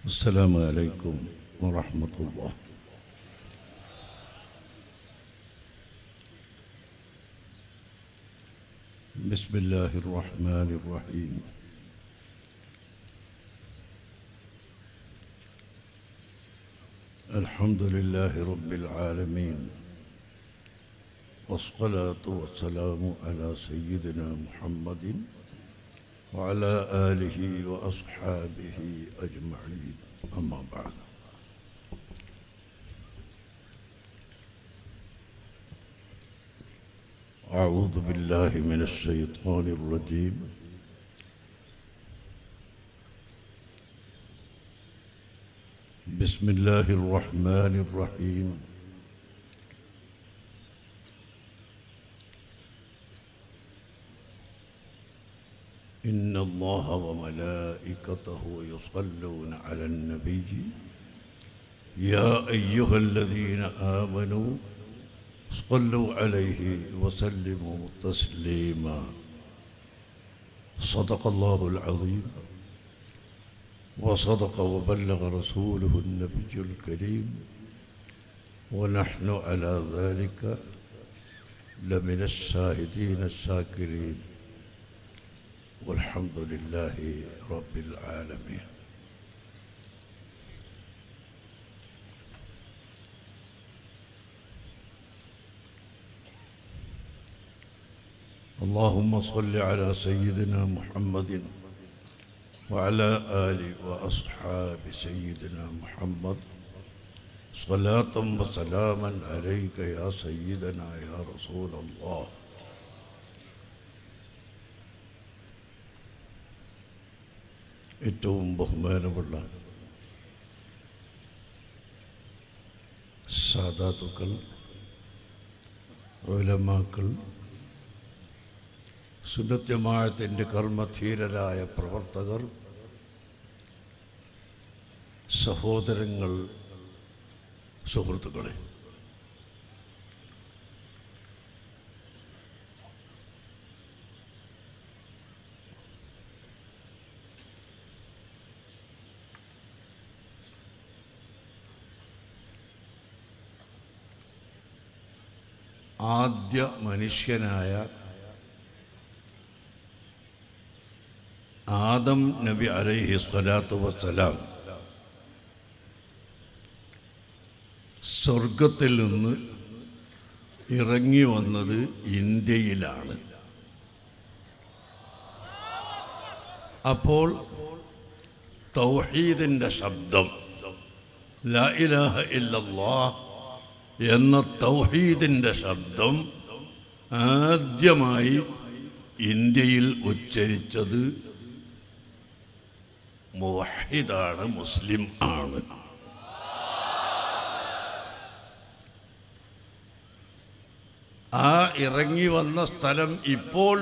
السلام عليكم ورحمة الله بسم الله الرحمن الرحيم الحمد لله رب العالمين والصلاة والسلام على سيدنا محمد وعلى آله وأصحابه أجمعين أما بعد أعوذ بالله من الشيطان الرجيم بسم الله الرحمن الرحيم إن الله وملائكته يصلون على النبي يا أيها الذين آمنوا صلوا عليه وسلموا تسليما صدق الله العظيم وصدق وبلغ رسوله النبي الكريم ونحن على ذلك لمن الشاهدين الشاكرين والحمد لله رب العالمين اللهم صل على سيدنا محمد وعلى آل وأصحاب سيدنا محمد صلاة وسلاما عليك يا سيدنا يا رسول الله ഏറ്റവും ബഹുമാനമുള്ള സാധാതുക്കൾ ഉലമാക്കൾ സുന്നത്യമാഴത്തിൻ്റെ കർമ്മധീരരായ പ്രവർത്തകർ സഹോദരങ്ങൾ സുഹൃത്തുക്കളെ ആദ്യ മനുഷ്യനായ ആദം നബി അലൈഹി സ്വലാത്തു വസ്സലാം സ്വർഗത്തിൽ നിന്ന് ഇറങ്ങി വന്നത് ഇന്ത്യയിലാണ് അപ്പോൾ തൗഹീദിൻ്റെ ശബ്ദം ലാ ഇലാഹ ഇല്ലല്ലാഹ് എന്ന തൗഹീദിൻ്റെ ശബ്ദം ആദ്യമായി ഇന്ത്യയിൽ ഉച്ചരിച്ചത് മുവഹിദാണ് മുസ്ലിം ആണ് ആ ഇറങ്ങി വന്ന സ്ഥലം ഇപ്പോൾ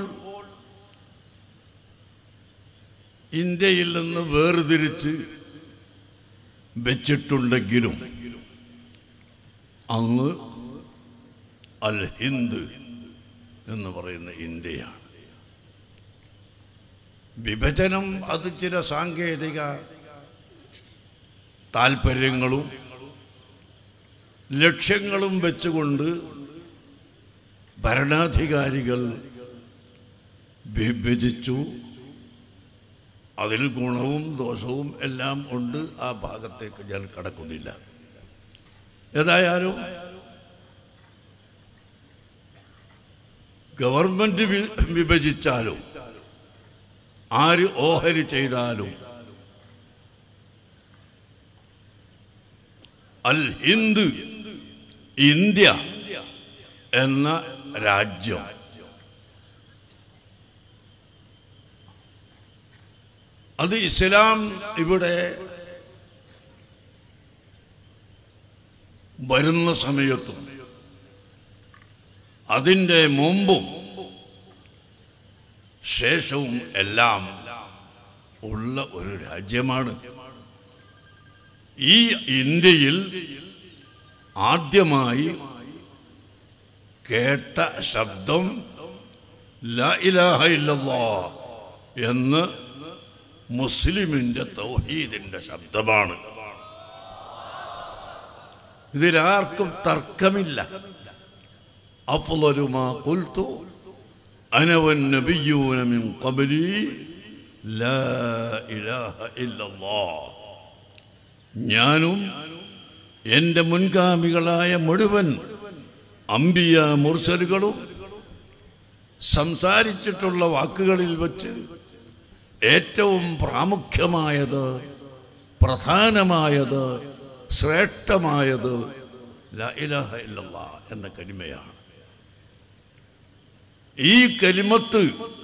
ഇന്ത്യയിൽ നിന്ന് വേർതിരിച്ച് വെച്ചിട്ടുണ്ടെങ്കിലും അന്ന് അൽ ഹിന്ദ് എന്ന് പറയുന്ന ഇന്ത്യയാണ് വിഭജനം അത് ചില സാങ്കേതിക താല്പര്യങ്ങളും ലക്ഷ്യങ്ങളും വെച്ചുകൊണ്ട് ഭരണാധികാരികൾ വിഭജിച്ചു അതിൽ ഗുണവും ദോഷവും എല്ലാം ഉണ്ട് ആ ഭാഗത്തേക്ക് ഞാൻ കടക്കുന്നില്ല ഏതായാലും ഗവൺമെന്റ് വി- വിഭജിച്ചാലും ആര് ഓഹരി ചെയ്താലും അൽ ഹിന്ദ് ഇന്ത്യ എന്ന രാജ്യം അത് ഇസ്ലാം ഇവിടെ വരുന്ന സമയത്തും അതിൻ്റെ മുമ്പും ശേഷവും എല്ലാം ഉള്ള ഒരു രാജ്യമാണ് ഈ ഇന്ത്യയിൽ ആദ്യമായി കേട്ട ശബ്ദം ല ഇലാഹ ഇല്ലല്ലാ എന്ന് മുസ്ലിമിന്റെ തൗഹീദിന്റെ ശബ്ദമാണ് ഇതിലാർക്കും തർക്കമില്ല അഫ്ളലു മാ ഖുൽതു അന വന്നബിയ്യൂന മിൻ ഖബ്ലി ലാ ഇലാഹ ഇല്ലല്ലാഹ് ഞാനും എൻ്റെ മുൻഗാമികളായ മുഴുവൻ അമ്പിയ മുർസലുകളും സംസാരിച്ചിട്ടുള്ള വാക്കുകളിൽ വച്ച് ഏറ്റവും പ്രാമുഖ്യമായത് പ്രധാനമായത് ശ്രേഷ്ഠമായത് ലാ ഇലാഹ ഇല്ലല്ലാ എന്ന കലിമയാണ് ഈ കലിമത്ത്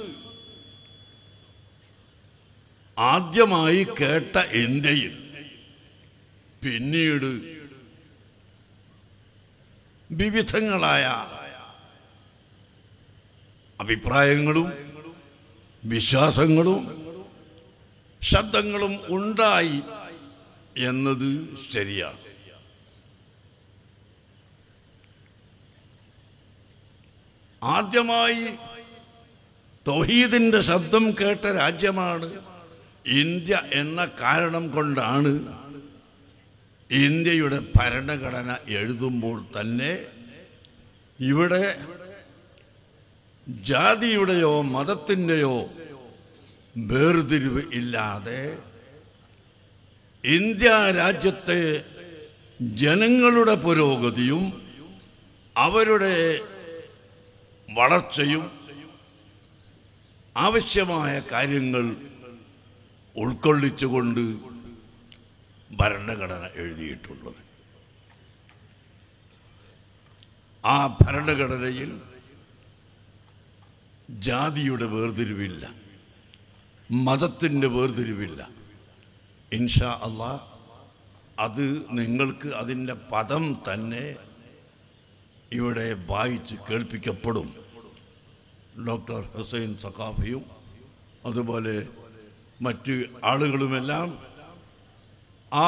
ആദ്യമായി കേട്ട ഇന്ത്യയിൽ പിന്നീട് വിവിധങ്ങളായ അഭിപ്രായങ്ങളും വിശ്വാസങ്ങളും ശബ്ദങ്ങളും ഉണ്ടായി എന്നത് ശരിയാണ് ആദ്യമായി തൗഹീദിന്റെ ശബ്ദം കേട്ട രാജ്യമാണ് ഇന്ത്യ എന്ന കാരണം കൊണ്ടാണ് ഇന്ത്യയുടെ ഭരണഘടന എഴുതുമ്പോൾ തന്നെ ഇവിടെ ജാതിയുടെയോ മതത്തിൻ്റെയോ വേർതിരിവ് ഇല്ലാതെ ഇന്ത്യ രാജ്യത്തെ ജനങ്ങളുടെ പുരോഗതിയും അവരുടെ വളർച്ചയും ആവശ്യമായ കാര്യങ്ങൾ ഉൾക്കൊള്ളിച്ചുകൊണ്ട് ഭരണഘടന എഴുതിയിട്ടുള്ളത് ആ ഭരണഘടനയിൽ ജാതിയുടെ വേർതിരിവില്ല മതത്തിൻ്റെ വേർതിരിവില്ല ഇൻഷാ അള്ളാ അത് നിങ്ങൾക്ക് അതിൻ്റെ പദം തന്നെ ഇവിടെ വായിച്ച് കേൾപ്പിക്കപ്പെടും ഡോക്ടർ ഹുസൈൻ സഖാഫിയും അതുപോലെ മറ്റ് ആളുകളുമെല്ലാം ആ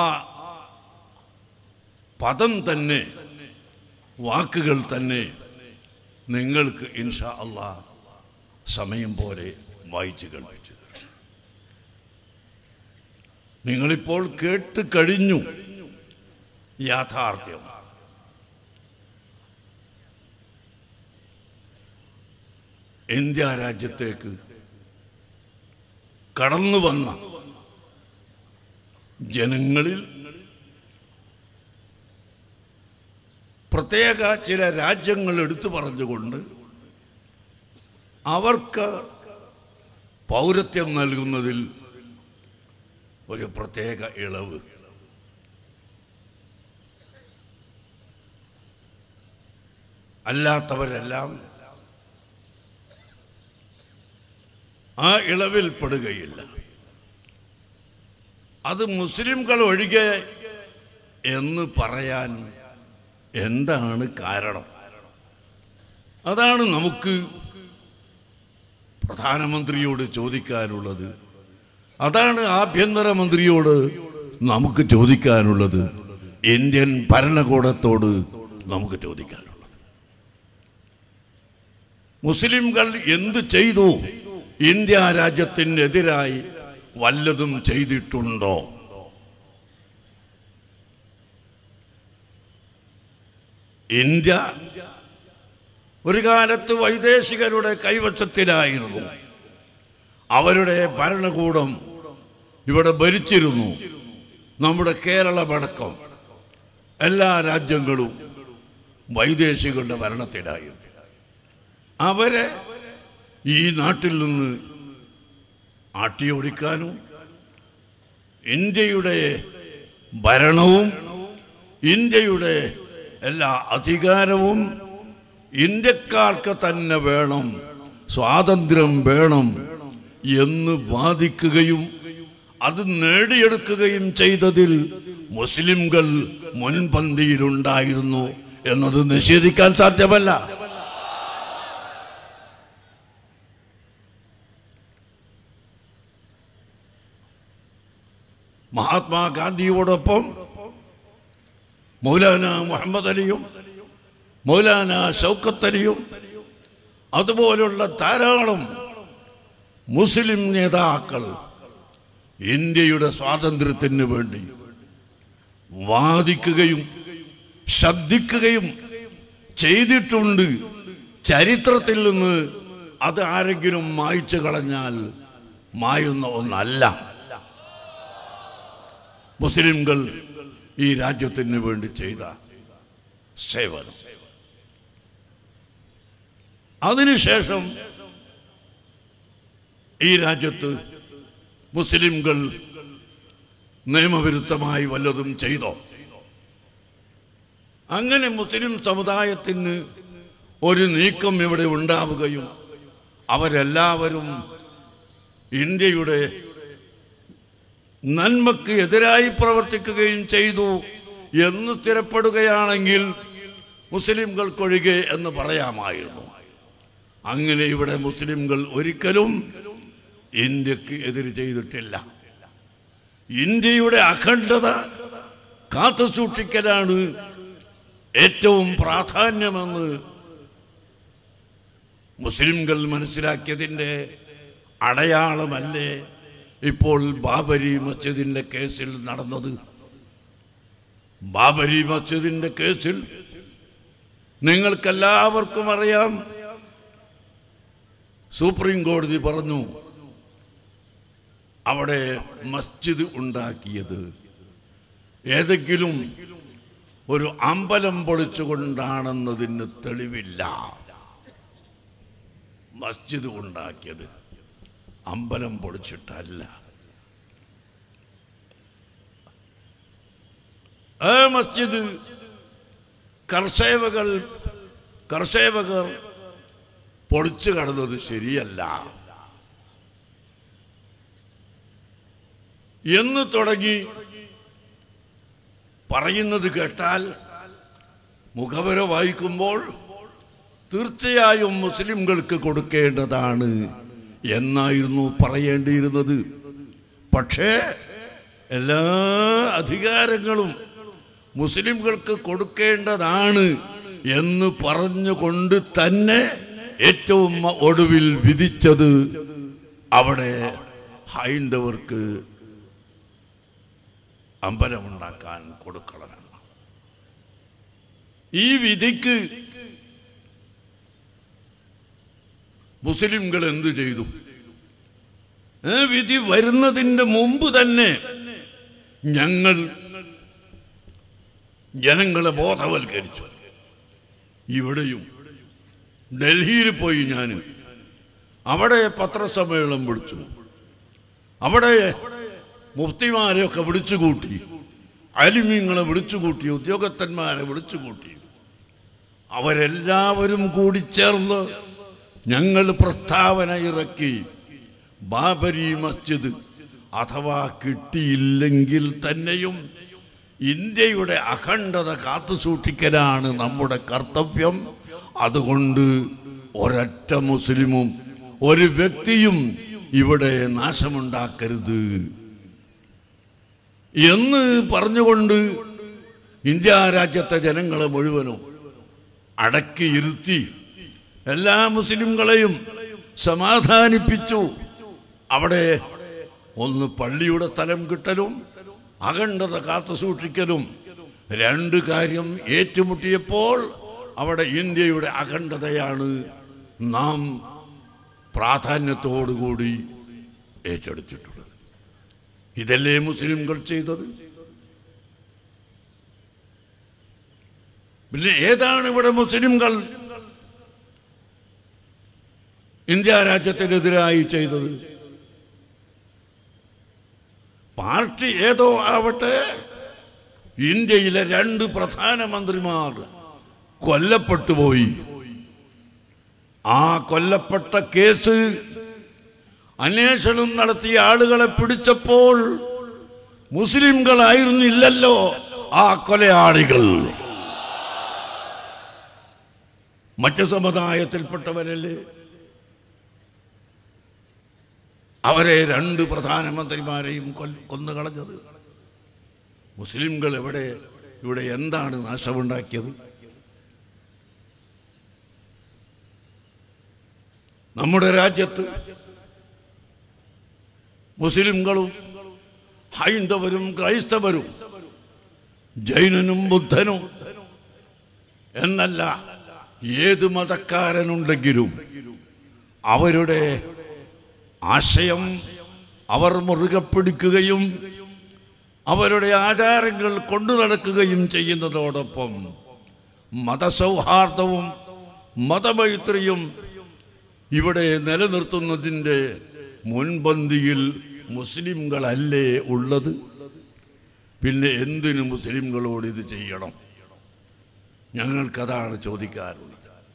പദം തന്നെ വാക്കുകൾ തന്നെ നിങ്ങൾക്ക് ഇൻഷാ അള്ളാ സമയം പോലെ വായിച്ചു കേൾപ്പിച്ചു തരും നിങ്ങളിപ്പോൾ കേട്ട് കഴിഞ്ഞു യാഥാർത്ഥ്യം ഇന്ത്യ രാജ്യത്തേക്ക് കടന്നു വന്ന ജനങ്ങളിൽ പ്രത്യേക ചില രാജ്യങ്ങൾ എടുത്തു പറഞ്ഞുകൊണ്ട് അവർക്ക് പൗരത്വം നൽകുന്നതിൽ ഒരു പ്രത്യേക ഇളവ് അല്ലാത്തവരെല്ലാം ആ ഇളവിൽ പെടുകയില്ല അത് മുസ്ലിംകൾ ഒഴികെ എന്ന് പറയാൻ എന്താണ് കാരണം അതാണ് നമുക്ക് പ്രധാനമന്ത്രിയോട് ചോദിക്കാനുള്ളത് അതാണ് ആഭ്യന്തരമന്ത്രിയോട് നമുക്ക് ചോദിക്കാനുള്ളത് ഇന്ത്യൻ ഭരണകൂടത്തോട് നമുക്ക് ചോദിക്കാനുള്ളത് മുസ്ലിംകൾ എന്തു ചെയ്തു ഇന്ത്യ രാജ്യത്തിനെതിരായി വല്ലതും ചെയ്തിട്ടുണ്ടോ ഇന്ത്യ ഒരു കാലത്ത് വൈദേശികരുടെ കൈവശത്തിലായിരുന്നു അവരുടെ ഭരണകൂടം ഇവിടെ ഭരിച്ചിരുന്നു നമ്മുടെ കേരളമടക്കം എല്ലാ രാജ്യങ്ങളും വൈദേശികളുടെ ഭരണത്തിലായിരുന്നു അവരെ ഈ നാട്ടിൽ നിന്ന് ആട്ടിയോടിക്കാനും ഇന്ത്യയുടെ ഭരണവും ഇന്ത്യയുടെ എല്ലാ അധികാരവും ഇന്ത്യക്കാർക്ക് തന്നെ വേണം സ്വാതന്ത്ര്യം വേണം എന്ന് വാദിക്കുകയും അത് നേടിയെടുക്കുകയും ചെയ്തതിൽ മുസ്ലിംകൾ മുൻപന്തിയിലുണ്ടായിരുന്നു എന്നത് നിഷേധിക്കാൻ സാധ്യമല്ല മഹാത്മാഗാന്ധിയോടൊപ്പം മൗലാന മുഹമ്മദ് അലിയും മൗലാന ഷൗക്കത്ത് അലിയും അതുപോലുള്ള ധാരാളം മുസ്ലിം നേതാക്കൾ ഇന്ത്യയുടെ സ്വാതന്ത്ര്യത്തിന് വേണ്ടി വാദിക്കുകയും ശബ്ദിക്കുകയും ചെയ്തിട്ടുണ്ട് ചരിത്രത്തിൽ നിന്ന് അത് ആരെങ്കിലും മായ്ച്ചു കളഞ്ഞാൽ മായുന്ന ഒന്നല്ല മുസ്ലിംകൾ ഈ രാജ്യത്തിന് വേണ്ടി ചെയ്ത സേവനം അതിനുശേഷം ഈ രാജ്യത്ത് മുസ്ലിംകൾ നിയമവിരുദ്ധമായി വല്ലതും ചെയ്തോ അങ്ങനെ മുസ്ലിം സമുദായത്തിന് ഒരു നീക്കം ഇവിടെ ഉണ്ടാവുകയും അവരെല്ലാവരും ഇന്ത്യയുടെ നന്മക്ക് എതിരായി പ്രവർത്തിക്കുകയും ചെയ്തു എന്ന് സ്ഥിരപ്പെടുകയാണെങ്കിൽ മുസ്ലിംകൾക്കൊഴികെ എന്ന് പറയാമായിരുന്നു അങ്ങനെ ഇവിടെ മുസ്ലിംകൾ ഒരിക്കലും ഇന്ത്യക്ക് എതിര് ചെയ്തിട്ടില്ല ഇന്ത്യയുടെ അഖണ്ഡത കാത്തു സൂക്ഷിക്കലാണ് ഏറ്റവും പ്രാധാന്യമെന്ന് മുസ്ലിംകൾ മനസ്സിലാക്കിയതിൻ്റെ അടയാളമല്ലേ ഇപ്പോൾ ബാബരി മസ്ജിദിന്റെ കേസിൽ നടന്നത് ബാബരി മസ്ജിദിന്റെ കേസിൽ നിങ്ങൾക്കെല്ലാവർക്കും അറിയാം സുപ്രീം കോടതി പറഞ്ഞു അവിടെ മസ്ജിദ് ഉണ്ടാക്കിയത് ഏതെങ്കിലും ഒരു അമ്പലം പൊളിച്ചുകൊണ്ടാണെന്നതിന് തെളിവില്ല മസ്ജിദ് ഉണ്ടാക്കിയത് അമ്പലം പൊളിച്ചിട്ടല്ല ആ മസ്ജിദ് കർഷേവകൾ കർഷേവകർ പൊളിച്ചു കടന്നത് ശരിയല്ല എന്ന് തുടങ്ങി പറയുന്നത് കേട്ടാൽ മുഖവര വായിക്കുമ്പോൾ തീർച്ചയായും മുസ്ലിംകൾക്ക് കൊടുക്കേണ്ടതാണ് എന്നായിരുന്നു പറയേണ്ടിയിരുന്നത് പക്ഷേ എല്ലാ അധികാരങ്ങളും മുസ്ലിംകൾക്ക് കൊടുക്കേണ്ടതാണ് എന്ന് പറഞ്ഞുകൊണ്ട് തന്നെ ഏറ്റവും ഒടുവിൽ വിധിച്ചത് അവിടെ ഹൈന്ദവർക്ക് അമ്പലമുണ്ടാക്കാൻ കൊടുക്കണമെന്ന് ഈ വിധിക്ക് മുസ്ലിംകൾ എന്തു ചെയ്തു ആ വിധി വരുന്നതിന്റെ മുമ്പ് തന്നെ ഞങ്ങൾ ജനങ്ങളെ ബോധവൽക്കരിച്ചു ഇവിടെയും ഡൽഹിയിൽ പോയി ഞാൻ അവിടെ പത്രസമ്മേളനം വിളിച്ചു അവിടെ മുഫ്തിമാരെയൊക്കെ വിളിച്ചുകൂട്ടി അലിമീങ്ങളെ വിളിച്ചുകൂട്ടി ഉദ്യോഗസ്ഥന്മാരെ വിളിച്ചുകൂട്ടി അവരെല്ലാവരും കൂടി ചേർന്ന് ഞങ്ങൾ പ്രസ്താവന ഇറക്കി ബാബരി മസ്ജിദ് അഥവാ കിട്ടിയില്ലെങ്കിൽ തന്നെയും ഇന്ത്യയുടെ അഖണ്ഡത കാത്തുസൂക്ഷിക്കലാണ് നമ്മുടെ കർത്തവ്യം അതുകൊണ്ട് ഒരൊറ്റ മുസ്ലിമും ഒരു വ്യക്തിയും ഇവിടെ നാശമുണ്ടാക്കരുത് എന്ന് പറഞ്ഞുകൊണ്ട് ഇന്ത്യ രാജ്യത്തെ ജനങ്ങളെ മുഴുവനും അടക്കി ഇരുത്തി എല്ലാ മുസ്ലിംകളെയും സമാധാനിപ്പിച്ചു അവിടെ ഒന്ന് പള്ളിയുടെ സ്ഥലം കിട്ടലും അഖണ്ഡത കാത്തു സൂക്ഷിക്കലും രണ്ട് കാര്യം ഏറ്റുമുട്ടിയപ്പോൾ അവിടെ ഇന്ത്യയുടെ അഖണ്ഡതയാണ് നാം പ്രാധാന്യത്തോടുകൂടി ഏറ്റെടുത്തിട്ടുള്ളത് ഇതല്ലേ മുസ്ലിംകൾ ചെയ്തത് പിന്നെ ഏതാണ് ഇവിടെ മുസ്ലിംകൾ ഇന്ത്യ രാജ്യത്തിനെതിരായി ചെയ്തത് പാർട്ടി ഏതോ ആവട്ടെ ഇന്ത്യയിലെ രണ്ട് പ്രധാനമന്ത്രിമാർ കൊല്ലപ്പെട്ടു പോയി ആ കൊല്ലപ്പെട്ട കേസ് അന്വേഷണം നടത്തിയ ആളുകളെ പിടിച്ചപ്പോൾ മുസ്ലിംകളായിരുന്നില്ലല്ലോ ആ കൊലയാളികൾ മറ്റു സമുദായത്തിൽപ്പെട്ടവരല്ലേ അവരെ രണ്ട് പ്രധാനമന്ത്രിമാരെയും കൊൽ- കൊന്നുകളഞ്ഞത് മുസ്ലിംകൾ എവിടെ ഇവിടെ എന്താണ് നാശമുണ്ടാക്കിയത് നമ്മുടെ രാജ്യത്ത് മുസ്ലിംകളും ഹൈന്ദവരും ക്രൈസ്തവരും ജൈനനും ബുദ്ധനും എന്നല്ല ഏത് മതക്കാരനുണ്ടെങ്കിലും അവരുടെ ആശയം അവർ മുറുകെ പിടിക്കുകയും അവരുടെ ആചാരങ്ങൾ കൊണ്ടു നടക്കുകയും ചെയ്യുന്നതോടൊപ്പം മതസൗഹാർദ്ദവും മതമൈത്രിയും ഇവിടെ നിലനിർത്തുന്നതിൻ്റെ മുൻപന്തിയിൽ മുസ്ലിംകളല്ലേ ഉള്ളത് പിന്നെ എന്തിനു മുസ്ലിംകളോട് ഇത് ചെയ്യണം ഞങ്ങൾക്കതാണ് ചോദിക്കാറുള്ളത്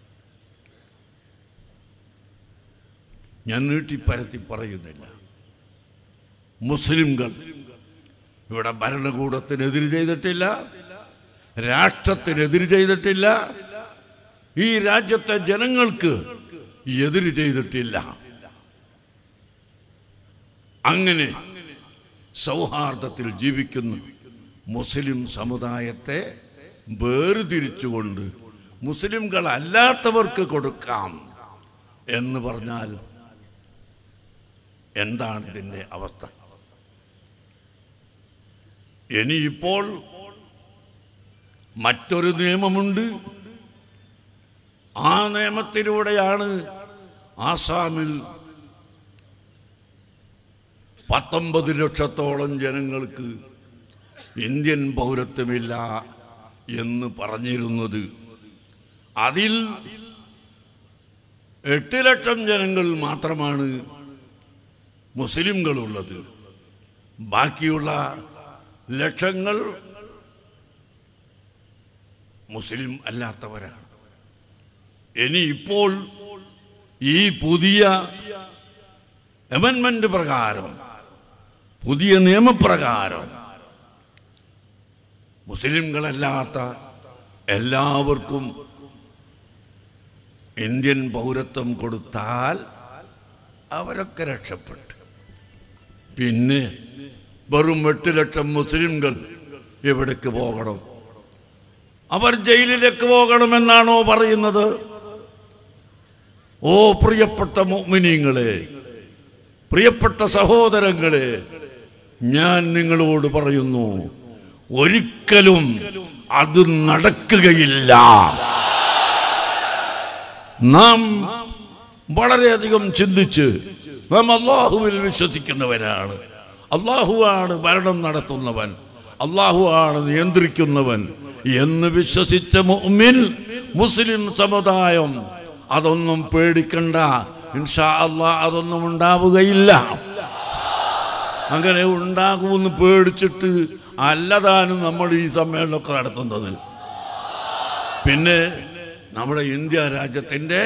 ഞാൻ നീട്ടിപ്പരത്തി പറയുന്നില്ല മുസ്ലിംകൾ ഇവിടെ ഭരണകൂടത്തിനെതിര് ചെയ്തിട്ടില്ല രാഷ്ട്രത്തിനെതിര് ചെയ്തിട്ടില്ല ഈ രാജ്യത്തെ ജനങ്ങൾക്ക് എതിര് ചെയ്തിട്ടില്ല അങ്ങനെ സൗഹാർദ്ദത്തിൽ ജീവിക്കുന്ന മുസ്ലിം സമുദായത്തെ വേർതിരിച്ചുകൊണ്ട് മുസ്ലിംകൾ അല്ലാത്തവർക്ക് കൊടുക്കാം എന്ന് പറഞ്ഞാൽ എന്താണ് ഇതിൻ്റെ അവസ്ഥ ഇനിയിപ്പോൾ മറ്റൊരു നിയമമുണ്ട് ആ നിയമത്തിലൂടെയാണ് ആസാമിൽ പത്തൊമ്പത് ലക്ഷത്തോളം ജനങ്ങൾക്ക് ഇന്ത്യൻ പൗരത്വമില്ല എന്ന് പറഞ്ഞിരുന്നത് അതിൽ എട്ട് ലക്ഷം ജനങ്ങൾ മാത്രമാണ് മുസ്ലിംകളുള്ളത് ബാക്കിയുള്ള ലക്ഷങ്ങൾ മുസ്ലിം അല്ലാത്തവരാണ് ഇനി ഇപ്പോൾ ഈ പുതിയ അമെൻമെന്റ് പ്രകാരം പുതിയ നിയമപ്രകാരം മുസ്ലിംകളല്ലാത്ത എല്ലാവർക്കും ഇന്ത്യൻ പൗരത്വം കൊടുത്താൽ അവരൊക്കെ രക്ഷപ്പെട്ടു പിന്നെ വെറും എട്ട് ലക്ഷം മുസ്ലിംകൾ എവിടേക്ക് പോകണം അവർ ജയിലിലേക്ക് പോകണമെന്നാണോ പറയുന്നത് ഓ പ്രിയപ്പെട്ട മോമിനിങ്ങളെ പ്രിയപ്പെട്ട സഹോദരങ്ങളെ ഞാൻ നിങ്ങളോട് പറയുന്നു ഒരിക്കലും അത് നടക്കുകയില്ല നാം വളരെയധികം ചിന്തിച്ച് നാം അള്ളാഹുവിൽ വിശ്വസിക്കുന്നവരാണ് അള്ളാഹുവാണ് ഭരണം നടത്തുന്നവൻ അള്ളാഹുവാണ് നിയന്ത്രിക്കുന്നവൻ എന്ന് വിശ്വസിച്ച മുഅ്മിൻ മുസ്ലിം സമുദായം അതൊന്നും പേടിക്കണ്ട ഇൻഷാ അള്ളാ അതൊന്നും ഉണ്ടാവുകയില്ല അങ്ങനെ ഉണ്ടാകുമെന്ന് പേടിച്ചിട്ട് അല്ലതാനും നമ്മൾ ഈ സമ്മേളനമൊക്കെ നടത്തുന്നത് പിന്നെ നമ്മുടെ ഇന്ത്യ രാജ്യത്തിൻ്റെ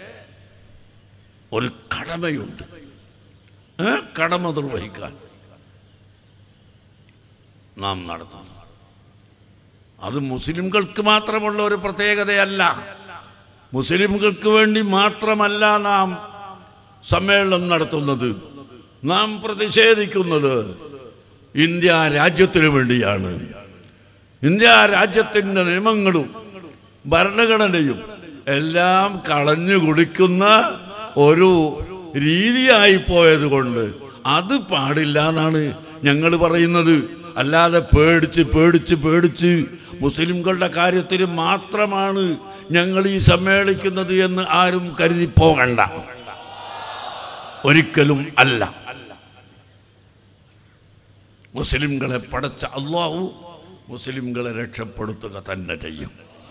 ഒരു കടമയുണ്ട് ഏ? കടമ നിർവഹിക്കാൻ നാം നടത്തുന്നു അത് മുസ്ലിംകൾക്ക് മാത്രമുള്ള ഒരു പ്രത്യേകതയല്ല മുസ്ലിംകൾക്ക് വേണ്ടി മാത്രമല്ല നാം സമ്മേളനം നടത്തുന്നത് നാം പ്രതിഷേധിക്കുന്നത് ഇന്ത്യ രാജ്യത്തിനു വേണ്ടിയാണ് ഇന്ത്യ രാജ്യത്തിൻ്റെ നിയമങ്ങളും ഭരണഘടനയും എല്ലാം കളഞ്ഞു കുടിക്കുന്ന ഒരു രീതിയായി പോയത് കൊണ്ട് അത് പാടില്ല എന്നാണ് ഞങ്ങൾ പറയുന്നത് അല്ലാതെ പേടിച്ച് പേടിച്ച് പേടിച്ച് മുസ്ലിംകളുടെ കാര്യത്തിൽ മാത്രമാണ് ഞങ്ങൾ ഈ സമ്മേളിക്കുന്നത് എന്ന് ആരും കരുതി പോകണ്ട ഒരിക്കലും അല്ല മുസ്ലിംകളെ പടച്ച അള്ളാഹു മുസ്ലിംകളെ രക്ഷപ്പെടുത്തുക തന്നെ ചെയ്യും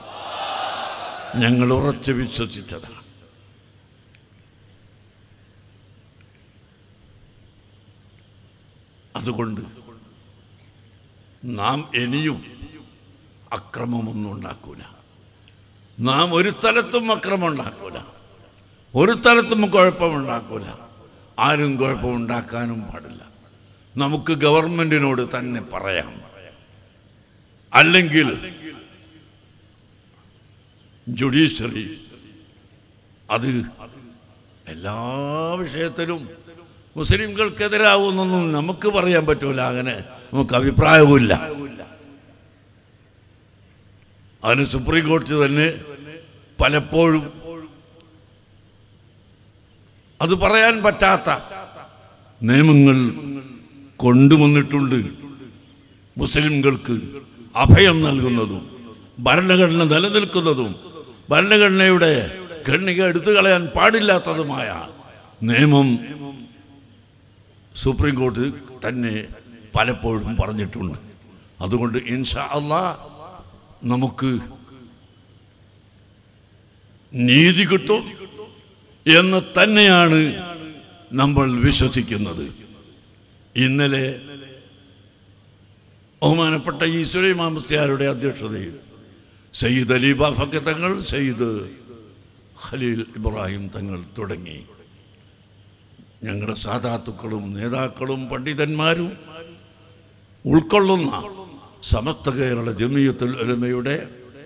ഞങ്ങൾ ഉറച്ചു വിശ്വസിച്ചതാണ് അതുകൊണ്ട് നാം ഇനിയും അക്രമമൊന്നും ഉണ്ടാക്കൂല നാം ഒരു സ്ഥലത്തും അക്രമം ഉണ്ടാക്കൂല ഒരു സ്ഥലത്തും കുഴപ്പമുണ്ടാക്കൂല ആരും കുഴപ്പമുണ്ടാക്കാനും പാടില്ല നമുക്ക് ഗവൺമെന്റിനോട് തന്നെ പറയാം അല്ലെങ്കിൽ ജുഡീഷ്യറി അത് എല്ലാ വിഷയത്തിലും മുസ്ലിംകൾക്കെതിരാവുന്നൊന്നും നമുക്ക് പറയാൻ പറ്റൂല അങ്ങനെ നമുക്ക് അഭിപ്രായവുമില്ല അതിന് സുപ്രീം കോടതി തന്നെ പലപ്പോഴും അത് പറയാൻ പറ്റാത്ത നിയമങ്ങൾ കൊണ്ടുവന്നിട്ടുണ്ട് മുസ്ലിംകൾക്ക് അഭയം നൽകുന്നതും ഭരണഘടന നിലനിൽക്കുന്നതും ഭരണഘടനയുടെ ഖണ്ണിക എടുത്തു കളയാൻ പാടില്ലാത്തതുമായ നിയമം സുപ്രീം കോടതി തന്നെ പലപ്പോഴും പറഞ്ഞിട്ടുണ്ട് അതുകൊണ്ട് ഇൻഷാ അള്ളാ നമുക്ക് നീതി കിട്ടും എന്ന് തന്നെയാണ് നമ്മൾ വിശ്വസിക്കുന്നത് ഇന്നലെ ബഹുമാനപ്പെട്ട ഈ സുലൈമാമസ്തിയാരുടെ അധ്യക്ഷതയിൽ സയ്യിദ് അലി ബാഫക്ക തങ്ങൾ സയ്യിദ് ഖലീൽ ഇബ്രാഹിം തങ്ങൾ തുടങ്ങി ഞങ്ങളുടെ സാധാത്തുക്കളും നേതാക്കളും പണ്ഡിതന്മാരും ഉൾക്കൊള്ളുന്ന സമസ്ത കേരള ജമിയത്തുൽ ഉലമയുടെ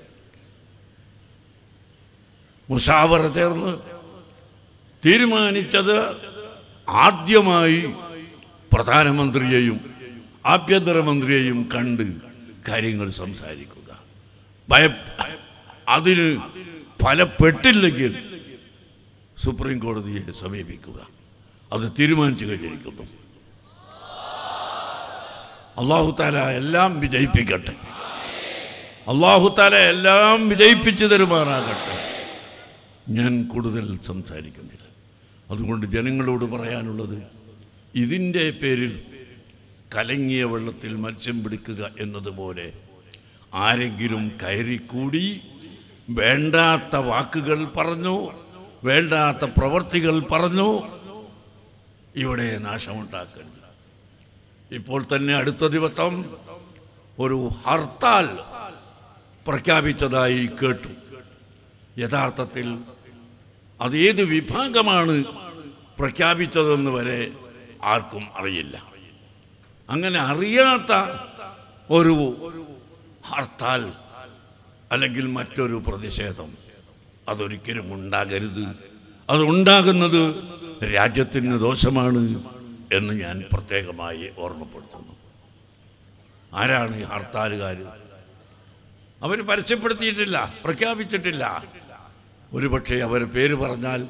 മുഷാവറ ചേർന്ന് തീരുമാനിച്ചത് ആദ്യമായി പ്രധാനമന്ത്രിയെയും ആഭ്യന്തരമന്ത്രിയെയും കണ്ട് കാര്യങ്ങൾ സംസാരിക്കുക ഭയ അതിന് ഫലപ്പെട്ടില്ലെങ്കിൽ സുപ്രീം കോടതിയെ സമീപിക്കുക അത് തീരുമാനിച്ചു കഴിഞ്ഞിരിക്കുന്നു അള്ളാഹു താല എല്ലാം വിജയിപ്പിക്കട്ടെ അള്ളാഹു താല എല്ലാം വിജയിപ്പിച്ചു തരുമാറാകട്ടെ ഞാൻ കൂടുതൽ സംസാരിക്കുന്നില്ല അതുകൊണ്ട് ജനങ്ങളോട് പറയാനുള്ളത് ഇതിൻ്റെ പേരിൽ കലങ്ങിയ വെള്ളത്തിൽ മത്സ്യം പിടിക്കുക എന്നതുപോലെ ആരെങ്കിലും കയറിക്കൂടി വേണ്ടാത്ത വാക്കുകൾ പറഞ്ഞു വേണ്ടാത്ത പ്രവർത്തികൾ പറഞ്ഞു ഇവിടെ നാശമുണ്ടാക്കരുത് ഇപ്പോൾ തന്നെ അടുത്ത ദിവസം ഒരു ഹർത്താൽ പ്രഖ്യാപിച്ചതായി കേട്ടു യഥാർത്ഥത്തിൽ അത് ഏത് വിഭാഗമാണ് പ്രഖ്യാപിച്ചതെന്ന് വരെ ആർക്കും അറിയില്ല അങ്ങനെ അറിയാത്ത ഒരു ഹർത്താൽ അല്ലെങ്കിൽ മറ്റൊരു പ്രതിഷേധം അതൊരിക്കലും ഉണ്ടാകരുത് അത് ഉണ്ടാകുന്നത് രാജ്യത്തിന് ദോഷമാണ് എന്ന് ഞാൻ പ്രത്യേകമായി ഓർമ്മപ്പെടുത്തുന്നു ആരാണ് ഈ ഹർത്താലുകാർ അവർ പരസ്യപ്പെടുത്തിയിട്ടില്ല പ്രഖ്യാപിച്ചിട്ടില്ല ഒരുപക്ഷെ അവർ പേര് പറഞ്ഞാൽ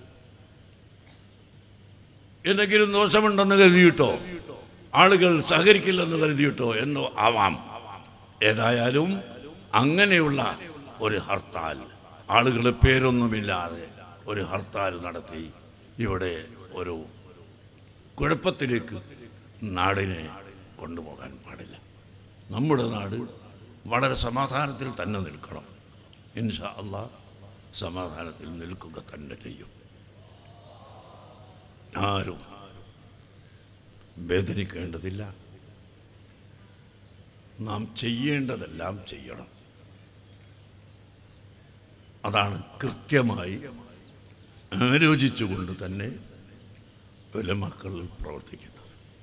എന്തെങ്കിലും ദോഷമുണ്ടെന്ന് കരുതിയിട്ടോ ആളുകൾ സഹകരിക്കില്ലെന്ന് കരുതിയിട്ടോ എന്നോ ആവാം ഏതായാലും അങ്ങനെയുള്ള ഒരു ഹർത്താൽ ആളുകളെ പേരൊന്നുമില്ലാതെ ഒരു ഹർത്താൽ നടത്തി ഇവിടെ ഒരു കുഴപ്പത്തിലേക്ക് നാടിനെ കൊണ്ടുപോകാൻ പാടില്ല നമ്മുടെ നാട് വളരെ സമാധാനത്തിൽ തന്നെ നിൽക്കണം ഇൻഷാ അള്ളാ സമാധാനത്തിൽ നിൽക്കുക തന്നെ ചെയ്യും ആരും വേദനിക്കേണ്ടതില്ല നാം ചെയ്യേണ്ടതെല്ലാം ചെയ്യണം അതാണ് കൃത്യമായി ആലോചിച്ചുകൊണ്ട് തന്നെ വിലമക്കൾ പ്രവർത്തിക്കുന്നത്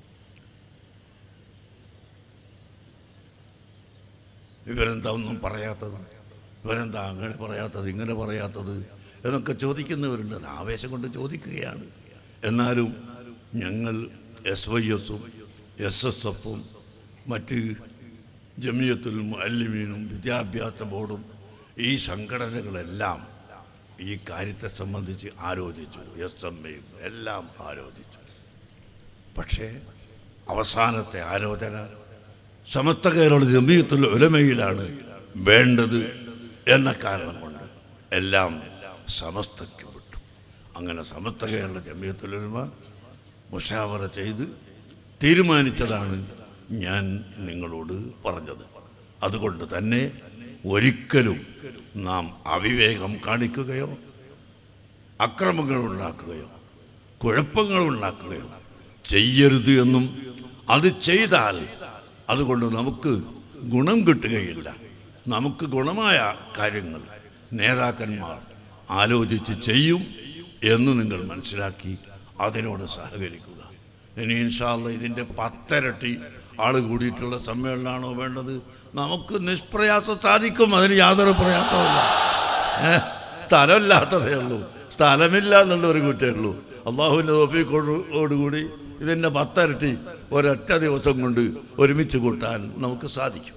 ഇവരെന്താ ഒന്നും പറയാത്തത് ഇവരെന്താ അങ്ങനെ പറയാത്തത് ഇങ്ങനെ പറയാത്തത് എന്നൊക്കെ ചോദിക്കുന്നവരുണ്ട് അത് ആവേശം കൊണ്ട് ചോദിക്കുകയാണ് എന്നാലും ഞങ്ങൾ എസ് വൈ എസും എസ് എസ് എഫും മറ്റ് ജമിയത്തുൽ മുഅല്ലിമീനും വിദ്യാഭ്യാസ ബോർഡും ഈ സംഘടനകളെല്ലാം ഈ കാര്യത്തെ സംബന്ധിച്ച് ആലോചിച്ചു എസ് എം എയും എല്ലാം ആലോചിച്ചു പക്ഷേ അവസാനത്തെ ആലോചന സമസ്ത കേരള ജമിയത്തുൽ ഉലമയിലാണ് വേണ്ടത് എന്ന കാരണം കൊണ്ട് എല്ലാം സമസ്തയ്ക്ക് വിട്ടു അങ്ങനെ സമസ്ത കേരള ജമിയത്തുൽ ഉലമ മുഷാവറ ചെയ്ത് തീരുമാനിച്ചതാണ് ഞാൻ നിങ്ങളോട് പറഞ്ഞത് അതുകൊണ്ട് തന്നെ ഒരിക്കലും നാം അവിവേകം കാണിക്കുകയോ അക്രമങ്ങൾ ഉണ്ടാക്കുകയോ കുഴപ്പങ്ങൾ ഉണ്ടാക്കുകയോ ചെയ്യരുത് എന്നും അത് ചെയ്താൽ അതുകൊണ്ട് നമുക്ക് ഗുണം കിട്ടുകയില്ല നമുക്ക് ഗുണമായ കാര്യങ്ങൾ നേതാക്കന്മാർ ആലോചിച്ച് ചെയ്യും എന്ന് നിങ്ങൾ മനസ്സിലാക്കി അതിനോട് സഹകരിക്കുക ഇനി ഇൻഷാല്ല ഇതിൻ്റെ പത്തരട്ടി ആൾ കൂടിയിട്ടുള്ള സമ്മേളനമാണോ വേണ്ടത് നമുക്ക് നിഷ്പ്രയാസം സാധിക്കും അതിന് യാതൊരു പ്രയാസവുമില്ല ഏ, സ്ഥലമില്ലാത്തതേ ഉള്ളൂ സ്ഥലമില്ല എന്നുള്ള ഒരു കുറ്റേ ഉള്ളൂ അള്ളാഹുവിൻ്റെ തോപ്പിക്കോടുകൂടി ഇതിൻ്റെ പത്തരട്ടി ഒരൊറ്റ ദിവസം കൊണ്ട് ഒരുമിച്ച് കൂട്ടാൻ നമുക്ക് സാധിക്കും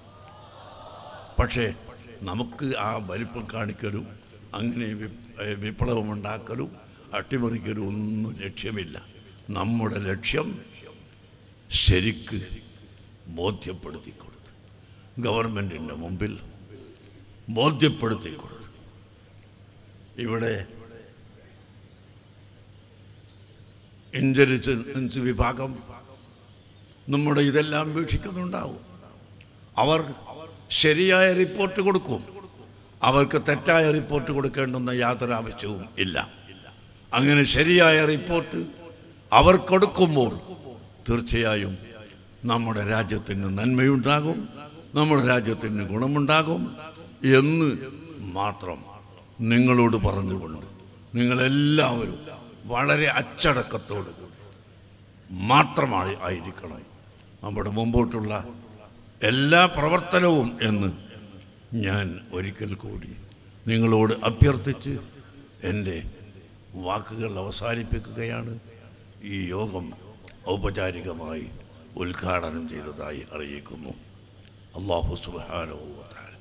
പക്ഷേ നമുക്ക് ആ വലിപ്പം കാണിക്കലും അങ്ങനെ വി- ഏ, വിപ്ലവമുണ്ടാക്കലും അട്ടിമറിക്കലും ഒന്നും ലക്ഷ്യമില്ല നമ്മുടെ ലക്ഷ്യം ശരിക്ക് ബോധ്യപ്പെടുത്തി കൊടുത്തു ഗവൺമെൻറ്റിൻ്റെ മുമ്പിൽ ബോധ്യപ്പെടുത്തി കൊടുത്തു ഇവിടെ ഇൻ്റലിജൻസ് വിഭാഗം നമ്മുടെ ഇതെല്ലാം വീക്ഷിക്കുന്നുണ്ടാവും അവർ ശരിയായ റിപ്പോർട്ട് കൊടുക്കും അവർക്ക് തെറ്റായ റിപ്പോർട്ട് കൊടുക്കേണ്ടുന്ന യാതൊരു ആവശ്യവും ഇല്ല അങ്ങനെ ശരിയായ റിപ്പോർട്ട് അവർ കൊടുക്കുമ്പോൾ തീർച്ചയായും നമ്മുടെ രാജ്യത്തിന് നന്മയുണ്ടാകും നമ്മുടെ രാജ്യത്തിന് ഗുണമുണ്ടാകും എന്ന് മാത്രം നിങ്ങളോട് പറഞ്ഞുകൊണ്ട് നിങ്ങളെല്ലാവരും വളരെ അച്ചടക്കത്തോടു കൂടി മാത്രമായി ആയിരിക്കണം നമ്മുടെ മുമ്പോട്ടുള്ള എല്ലാ പ്രവർത്തനവും എന്ന് ഞാൻ ഒരിക്കൽ കൂടി നിങ്ങളോട് അഭ്യർത്ഥിച്ച് എൻ്റെ വാക്കുകൾ അവസാനിപ്പിക്കുകയാണ് ഈ യോഗം ഔപചാരികമായി ഉദ്ഘാടനം ചെയ്തതായി അറിയിക്കുന്നു അള്ളാഹു സുബാനോത്താൽ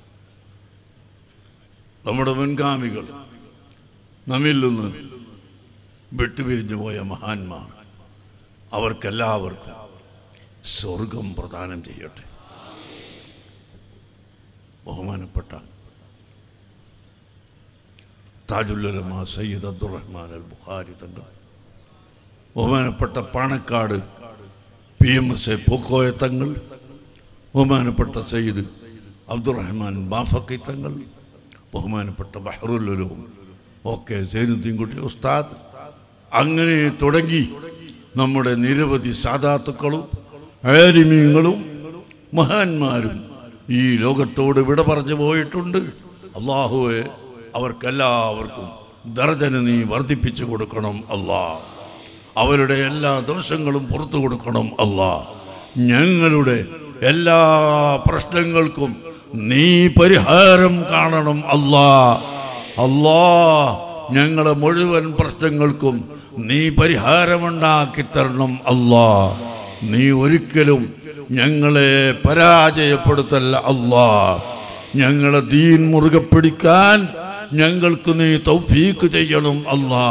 നമ്മുടെ മുൻഗാമികൾ നമ്മിൽ നിന്ന് വിട്ടുപിരിഞ്ഞു പോയ മഹാന്മാർ അവർക്കെല്ലാവർക്കും സ്വർഗം പ്രദാനം ചെയ്യട്ടെ ബഹുമാനപ്പെട്ട താജുല്ലമ സയ്യിദ് അബ്ദുറഹ്മാൻ അൽ ബുഖാരി തങ്ങൾ ബഹുമാനപ്പെട്ട Panakkad P M S A Pookoya Thangal ബഹുമാനപ്പെട്ട സയ്യിദ് അബ്ദുറഹ്മാൻ ബാഫക്കി തങ്ങൾ ബഹുമാനപ്പെട്ട ബഹറുലും ഒക്കെ സൈനുദ്ദീൻകുട്ടി ഉസ്താദ് അങ്ങനെ തുടങ്ങി നമ്മുടെ നിരവധി സാധാത്തുക്കളും ആലിമീങ്ങളും മഹാന്മാരും ഈ ലോകത്തോട് വിട പറഞ്ഞു പോയിട്ടുണ്ട് അള്ളാഹുവെ അവർക്കെല്ലാവർക്കും ദർജന നീ വർദ്ധിപ്പിച്ചു കൊടുക്കണം അല്ലാ അവരുടെ എല്ലാ ദോഷങ്ങളും പുറത്തു കൊടുക്കണം അല്ലാ ഞങ്ങളുടെ എല്ലാ പ്രശ്നങ്ങൾക്കും നീ പരിഹാരം കാണണം അല്ലാ അല്ലാ ഞങ്ങളെ മുഴുവൻ പ്രശ്നങ്ങൾക്കും നീ പരിഹാരമുണ്ടാക്കി തരണം അല്ലാ നീ ഒരിക്കലും ഞങ്ങളെ പരാജയപ്പെടുത്തല്ല അല്ലാ ഞങ്ങളെ ദീൻ മുറുകെ പിടിക്കാൻ ഞങ്ങൾക്ക് നീ തൗഫീക്ക് ചെയ്യണം അല്ലാ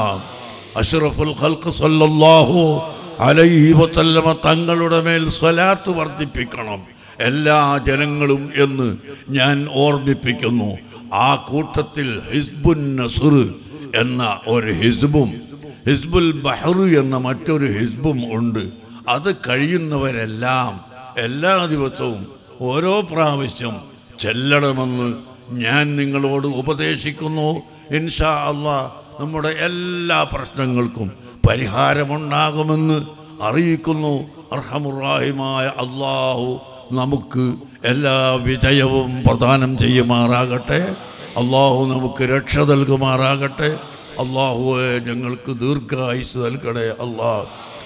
അഷ്റഫുൽ ഖൽഖ് സല്ലല്ലാഹു അലൈഹി വസല്ലമ തങ്ങളുടെ മേൽ സ്വലാത്ത് വർദ്ധിപ്പിക്കണം എല്ലാ ജനങ്ങളും എന്ന് ഞാൻ ഓർമ്മിപ്പിക്കുന്നു ആ കൂട്ടത്തിൽ ഹിസ്ബുൻ നസുർ എന്ന ഒരു ഹിസ്ബും ഹിസ്ബുൽ ബഹ്റു എന്ന മറ്റൊരു ഹിസ്ബും ഉണ്ട് അത് കഴിയുന്നവരെല്ലാം എല്ലാ ദിവസവും ഓരോ പ്രാവശ്യം ചെല്ലണമെന്ന് ഞാൻ നിങ്ങളോട് ഉപദേശിക്കുന്നു ഇൻഷാ അള്ളാ നമ്മുടെ എല്ലാ പ്രശ്നങ്ങൾക്കും പരിഹാരമുണ്ടാകുമെന്ന് അറിയിക്കുന്നു അർഹമുറാഹിമായ അള്ളാഹു നമുക്ക് എല്ലാ വിജയവും പ്രദാനം ചെയ്യുമാറാകട്ടെ അള്ളാഹു നമുക്ക് രക്ഷ നൽകുമാറാകട്ടെ അള്ളാഹുവെ ഞങ്ങൾക്ക് ദീർഘായുസ് നൽകണേ അള്ളാഹ്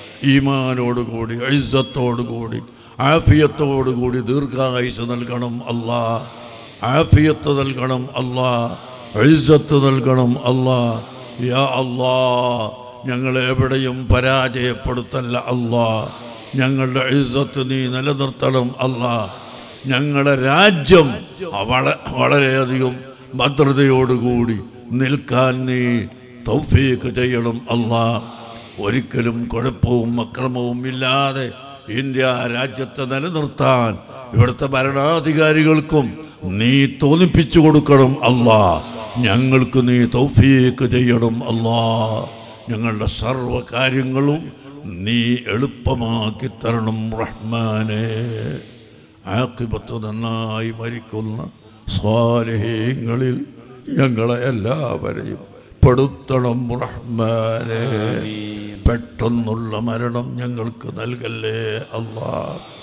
ഈമാനോടുകൂടി ഐസത്തോടുകൂടി ആഫിയത്തോടുകൂടി ദീർഘായുസ് നൽകണം അല്ലാ ആഫിയത്ത് നൽകണം അല്ലാ ഐസത്ത് നൽകണം അല്ലാ യാ അല്ലാ ഞങ്ങളെ എവിടെയും പരാജയപ്പെടുത്തല്ല അല്ലാ ഞങ്ങളുടെ ഇസ്സത്ത് നീ നിലനിർത്തണം അല്ലാ ഞങ്ങളുടെ രാജ്യം വള വളരെയധികം ഭദ്രതയോടുകൂടി നിൽക്കാൻ നീ തൗഫീക്ക് ചെയ്യണം അല്ലാ ഒരിക്കലും കുഴപ്പവും അക്രമവും ഇല്ലാതെ ഇന്ത്യ രാജ്യത്തെ നിലനിർത്താൻ ഇവിടുത്തെ ഭരണാധികാരികൾക്കും നീ തോന്നിപ്പിച്ചു കൊടുക്കണം അല്ലാ ഞങ്ങൾക്ക് നീ തൗഫീക്ക് ചെയ്യണം അല്ലാ ഞങ്ങളുടെ സർവ കാര്യങ്ങളും നീ എളുപ്പമാക്കി തരണം റഹ്മാനെ ആക്കിബത്ത് നന്നായി മരിക്കുന്ന സ്വാലഹീങ്ങളിൽ ഞങ്ങളെ എല്ലാവരെയും പെടുത്തണം റഹ്മാനെ പെട്ടെന്നുള്ള മരണം ഞങ്ങൾക്ക് നൽകല്ലേ അല്ലാ